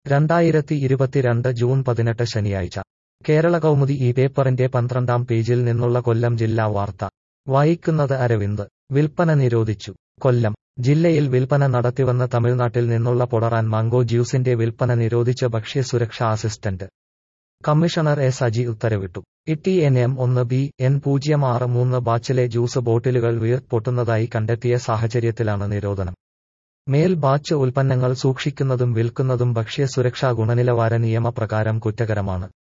രണ്ടായിരത്തി ഇരുപത്തിരണ്ട് ജൂൺ പതിനെട്ട് ശനിയാഴ്ച കേരള കൗമുദി ഈ പേപ്പറിന്റെ പന്ത്രണ്ടാം പേജിൽ നിന്നുള്ള കൊല്ലം ജില്ലാ വാർത്ത വായിക്കുന്നത് അരവിന്ദ് വിൽപ്പന നിരോധിച്ചു കൊല്ലം ജില്ലയിൽ വിൽപ്പന നടത്തിവന്ന തമിഴ്നാട്ടിൽ നിന്നുള്ള പൊടറാൻ മാംഗോ ജ്യൂസിന്റെ വിൽപ്പന നിരോധിച്ച് ഭക്ഷ്യസുരക്ഷാ അസിസ്റ്റന്റ് കമ്മീഷണർ എസ് അജി ഉത്തരവിട്ടു ഇട്ടി എൻ എം ഒന്ന് ബി എൻ പൂജ്യം ആറ് മൂന്ന് ബാച്ചിലെ ജ്യൂസ് ബോട്ടിലുകൾ വീർപ്പൊട്ടുന്നതായി കണ്ടെത്തിയ സാഹചര്യത്തിലാണ് നിരോധനം മേൽ ബാച്ച് ഉൽപ്പന്നങ്ങൾ സൂക്ഷിക്കുന്നതും വിൽക്കുന്നതും ഭക്ഷ്യസുരക്ഷാ ഗുണനിലവാര നിയമപ്രകാരം കുറ്റകരമാണ്